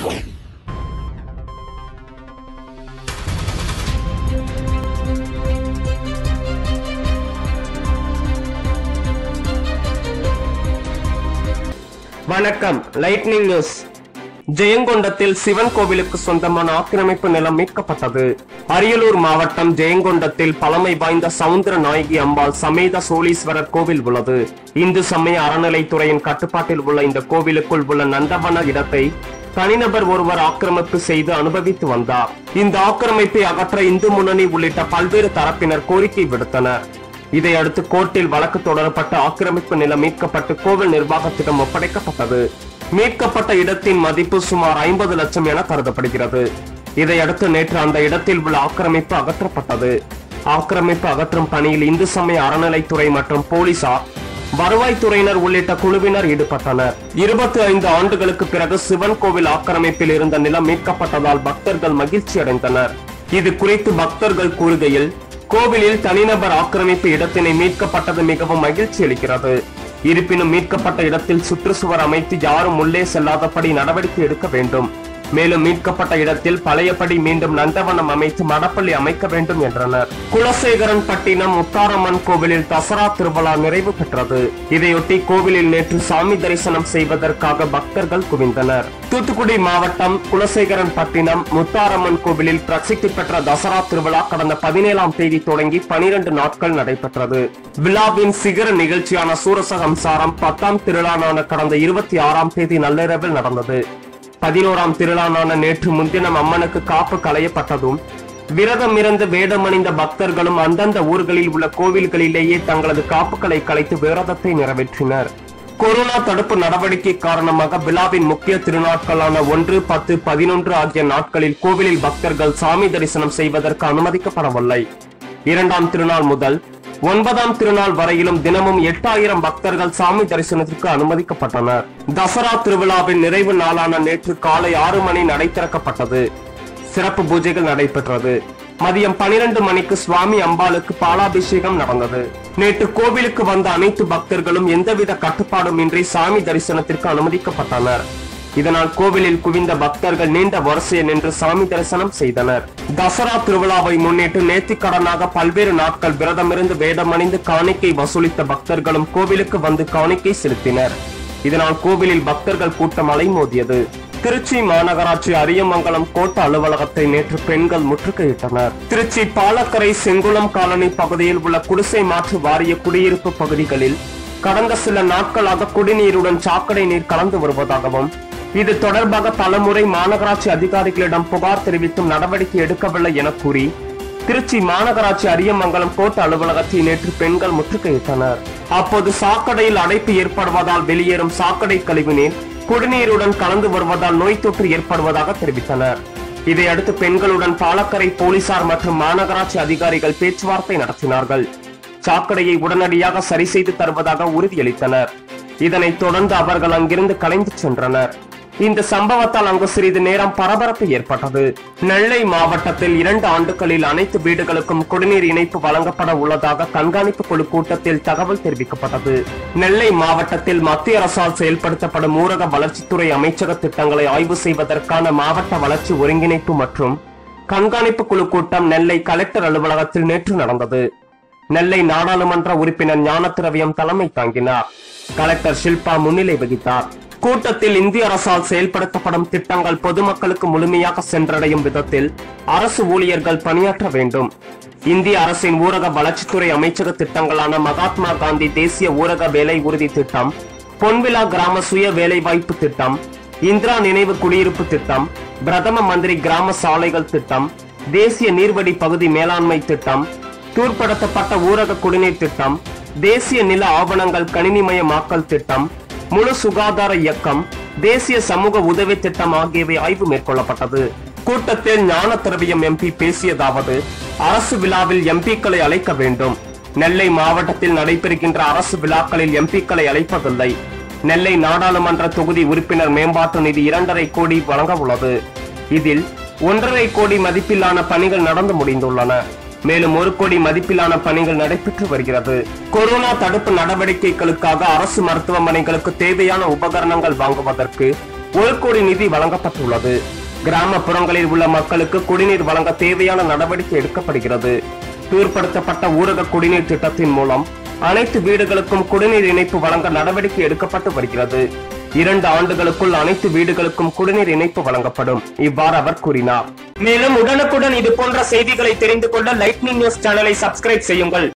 வணக்கம் lightning news ஜெயங்கொண்டத்தில் Sivan கோவிலுக்கு சொந்தமான ஆக்கிரமிப்பு நிலம் மீட்கப்பட்டது அரியலூர் மாவட்டம் ஜெயங்கொண்டத்தில் பழமை வாய்ந்த சவுந்தர நாயகி அம்பாள் சமேத சோழீஸ்வரர் கோவில் உள்ளது இந்து சமய அறநிலைத்துறையின் கட்டுப்பாட்டில் உள்ள இந்த கோவிலுக்குள் உள்ள நந்தவன இடத்தை தனிநபர் ஒருவர் ஆக்கிரமிப்பு செய்து அனுபவித்து வந்தார் இந்த ஆக்கிரமிப்பை அகற்ற இந்து முன்னணி உள்ளிட்ட பல்வேறு தரப்பினர் கோரிக்கை விடுத்தனர் இதையடுத்து கோர்ட்டில் வழக்கு தொடரப்பட்டு ஆக்கிரமிப்பு நிலம் மீட்கப்பட்டு கோவில் நிர்வாகத்திடம் ஒப்படைக்கப்பட்டது மீட்கப்பட்ட இடத்தின் மதிப்பு சுமார் ஐம்பது லட்சம் என கருதப்படுகிறது இதையடுத்து நேற்று அந்த இடத்தில் உள்ள ஆக்கிரமிப்பு அகற்றப்பட்டது ஆக்கிரமிப்பு அகற்றும் பணியில் இந்து சமய அறநிலைத்துறை மற்றும் போலீசார் வருவாய்த்துறையினர் உள்ளிட்ட குழுவினர் ஈடுபட்டனர் இருபத்தி ஐந்து ஆண்டுகளுக்கு பிறகு சிவன் கோவில் ஆக்கிரமிப்பில் இருந்த நிலம் மீட்கப்பட்டதால் பக்தர்கள் மகிழ்ச்சி அடைந்தனர் இது குறித்து பக்தர்கள் கூறுகையில் கோவிலில் தனிநபர் ஆக்கிரமிப்பு இடத்தினை மீட்கப்பட்டது மிகவும் மகிழ்ச்சி அளிக்கிறது இருப்பினும் மீட்கப்பட்ட இடத்தில் சுற்றுச்சுவர் அமைத்து யாரும் உள்ளே செல்லாதபடி நடவடிக்கை எடுக்க வேண்டும் மேலும் மீட்கப்பட்ட இடத்தில் பழையபடி மீண்டும் நந்தவனம் அமைத்து மடப்பள்ளி அமைக்க வேண்டும் என்றனர் குலசேகரன் பட்டினம் முத்தாரம்மன் கோவிலில் தசரா திருவிழா நிறைவு பெற்றது இதையொட்டி கோவிலில் நேற்று சாமி தரிசனம் செய்வதற்காக பக்தர்கள் குவிந்தனர் தூத்துக்குடி மாவட்டம் குலசேகரன் பட்டினம் முத்தாரம்மன் கோவிலில் பிரசித்தி பெற்ற தசரா திருவிழா கடந்த பதினேழாம் தேதி தொடங்கி பனிரெண்டு நாட்கள் நடைபெற்றது விழாவின் சிகர நிகழ்ச்சியான சூரசகம்சாரம் பத்தாம் திருவிழாவான கடந்த இருபத்தி ஆறாம் தேதி நள்ளிரவில் நடந்தது பதினோராம் திருநாளான நேற்று முன்தினம் அம்மனுக்கு காப்பு களையப்பட்டதும் விரதம் இருந்து வேடமணிந்த பக்தர்களும் அந்தந்த ஊர்களில் உள்ள கோவில்களிலேயே தங்களது காப்புகளை கலைத்து விரதத்தை நிறைவேற்றினர் கொரோனா தடுப்பு நடவடிக்கை காரணமாக விழாவின் முக்கிய திருநாட்களான ஒன்று பத்து பதினொன்று ஆகிய நாட்களில் கோவிலில் பக்தர்கள் சாமி தரிசனம் செய்வதற்கு அனுமதிக்கப்படவில்லை இரண்டாம் திருநாள் முதல் ஒன்பதாம் திருநாள் வரையிலும் தினமும் எட்டாயிரம் பக்தர்கள் சாமி தரிசனத்திற்கு அனுமதிக்கப்பட்டனர் தசரா திருவிழாவின் நிறைவு நாளான நேற்று காலை ஆறு மணி நடை திறக்கப்பட்டது சிறப்பு பூஜைகள் நடைபெற்றது மதியம் பனிரெண்டு மணிக்கு சுவாமி அம்பாளுக்கு பாலாபிஷேகம் நடந்தது நேற்று கோவிலுக்கு வந்த அனைத்து பக்தர்களும் எந்தவித கட்டுப்பாடும் இன்றி சாமி தரிசனத்திற்கு அனுமதிக்கப்பட்டனர் இதனால் கோவிலில் குவிந்த பக்தர்கள் நீண்ட வரிசையில் நின்று சாமி தரிசனம் செய்தனர் தசரா திருவிழாவை முன்னிட்டு நேர்த்திக்கடனாக பல்வேறு நாட்கள் விரதமிருந்து வேடமணிந்து காணிக்கை வசூலித்த பக்தர்களும் கோவிலுக்கு வந்து காணிக்கை செலுத்தினர் இதனால் கோவிலில் பக்தர்கள் கூட்டம் அலைமோதியது திருச்சி மாநகராட்சி அரியமங்கலம் கோட்ட அலுவலகத்தை நேற்று பெண்கள் முற்றுகையிட்டனர் திருச்சி பாலக்கரை செங்குளம் காலனி பகுதியில் உள்ள குடிசை மாற்று வாரிய குடியிருப்பு பகுதிகளில் கடந்த சில நாட்களாக குடிநீருடன் சாக்கடை நீர் கலந்து வருவதாகவும் இது தொடர்பாக பலமுறை மாநகராட்சி அதிகாரிகளிடம் புகார் தெரிவித்தும் நடவடிக்கை எடுக்கவில்லை என கூறி திருச்சி மாநகராட்சி அரியமங்கலம் கோட்ட அலுவலகத்தை நேற்று பெண்கள் முற்றுகையிட்டனர் அப்போது சாக்கடையில் அடைப்பு ஏற்படுவதால் வெளியேறும் சாக்கடை கழிவுநீர் குடிநீருடன் கலந்து வருவதால் நோய் தொற்று ஏற்படுவதாக தெரிவித்தனர் இதையடுத்து பெண்களுடன் பாலக்கரை போலீசார் மற்றும் மாநகராட்சி அதிகாரிகள் பேச்சுவார்த்தை நடத்தினார்கள் சாக்கடையை உடனடியாக சரி செய்து தருவதாக உறுதியளித்தனர் இதனைத் தொடர்ந்து அவர்கள் அங்கிருந்து கலைந்து சென்றனர் இந்த சம்பவத்தால் அங்கு சிறிது நேரம் பரபரப்பு ஏற்பட்டது நெல்லை மாவட்டத்தில் இரண்டு ஆண்டுகளில் அனைத்து வீடுகளுக்கும் குடிநீர் இணைப்பு வழங்கப்பட உள்ளதாக கண்காணிப்பு குழு கூட்டத்தில் தகவல் தெரிவிக்கப்பட்டது நெல்லை மாவட்டத்தில் மத்திய அரசால் செயல்படுத்தப்படும் ஊரக வளர்ச்சித்துறை அமைச்சக திட்டங்களை ஆய்வு செய்வதற்கான மாவட்ட வளர்ச்சி ஒருங்கிணைப்பு மற்றும் கண்காணிப்பு குழு கூட்டம் நெல்லை கலெக்டர் அலுவலகத்தில் நேற்று நடந்தது நெல்லை நாடாளுமன்ற உறுப்பினர் ஞானத்திரவியம் தலைமை தாங்கினார் கலெக்டர் ஷில்பா முன்னிலை வகித்தார் கூட்டத்தில் இந்திய அரசால் செயல்படுத்தப்படும் திட்டங்கள் பொதுமக்களுக்கு முழுமையாக சென்றடையும் விதத்தில் அரசு ஊழியர்கள் பணியாற்ற வேண்டும் இந்திய அரசின் ஊரக வளர்ச்சித்துறை அமைச்சக திட்டங்களான மகாத்மா காந்தி தேசிய ஊரக வேலை உறுதி திட்டம் பொன்விழா கிராம சுய வேலைவாய்ப்பு திட்டம் இந்திரா நினைவு குடியிருப்பு திட்டம் பிரதம மந்திரி கிராம சாலைகள் திட்டம் தேசிய நீர்வடி பகுதி மேலாண்மை திட்டம் தூர்படுத்தப்பட்ட ஊரக குடிநீர் திட்டம் தேசிய நில ஆவணங்கள் கணினிமயமாக்கல் திட்டம் முழு சுகாதார இயக்கம் தேசிய சமூக உதவி திட்டம் ஆகியவை ஆய்வு மேற்கொள்ளப்பட்டது கூட்டத்தில் ஞான திரவியம் எம்பி பேசியதாவது அரசு விழாவில் எம்பிக்களை அழைக்க வேண்டும் நெல்லை மாவட்டத்தில் நடைபெறுகின்ற அரசு விழாக்களில் எம்பிக்களை அழைப்பதில்லை நெல்லை நாடாளுமன்ற தொகுதி உறுப்பினர் மேம்பாட்டு நிதி இரண்டரை கோடி வழங்க உள்ளது இதில் ஒன்றரை கோடி மதிப்பிலான பணிகள் நடந்து முடிந்துள்ளன மேலும் ஒரு கோடி மதிப்பிலான பணிகள் நடைபெற்று வருகிறது கொரோனா தடுப்பு நடவடிக்கைகளுக்காக அரசு மருத்துவமனைகளுக்கு தேவையான உபகரணங்கள் வாங்குவதற்கு ஒரு கோடி நிதி வழங்கப்பட்டுள்ளது கிராமப்புறங்களில் உள்ள மக்களுக்கு குடிநீர் வழங்க தேவையான நடவடிக்கை எடுக்கப்படுகிறது தூர்படுத்தப்பட்ட ஊரக குடிநீர் திட்டத்தின் மூலம் அனைத்து வீடுகளுக்கும் குடிநீர் இணைப்பு வழங்க நடவடிக்கை எடுக்கப்பட்டு வருகிறது இரண்டு ஆண்டுகளுக்குள் அனைத்து வீடுகளுக்கும் குடிநீர் இணைப்பு வழங்கப்படும் இவ்வாறு அவர் கூறினார் மேலும் உடனுக்குடன் இது போன்ற செய்திகளை தெரிந்து கொள்ள லைட்னிங் நியூஸ் சேனலை சப்ஸ்கிரைப் செய்யுங்கள்